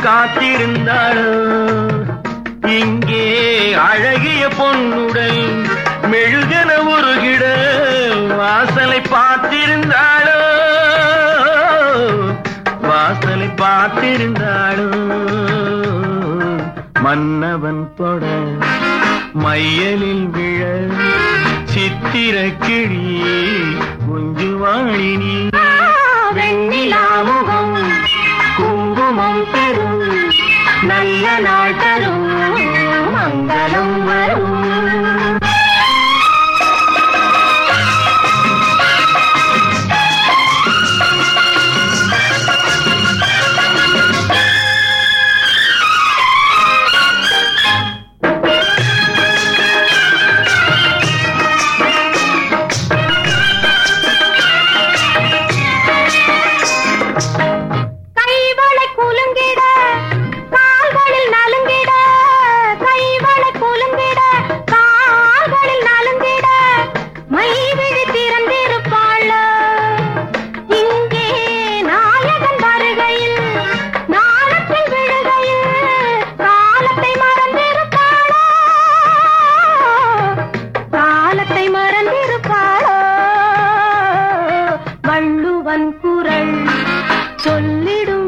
காத்திருந்தாளோ இங்கே அழகிய பொன்னுடல் மெழுகன உருகிட வாசலை பார்த்திருந்தாளோ வாசலை பார்த்திருந்தாளோ மன்னவன் தொட மையலில் விழ சித்திர கிளி குஞ்சுவாழினி வெண்ணிலாமுகம் குங்குமம் பெறும் நல்ல நாள் தரும் மங்களம் வரும் கைவளை குலுங்கிட கால்களில் நலுங்கிட கைவளை குலுங்கிட கால்களில் நலுங்கிட மைவிழி திறந்திருப்பாள் இங்கே நாயகன் வருகையில் நாளத்தில் விழுகையில் காலத்தை மறந்திருப்பாளோ காலத்தை மறந்திருப்பாளோ வள்ளுவன் குரல் சொல்லிடும்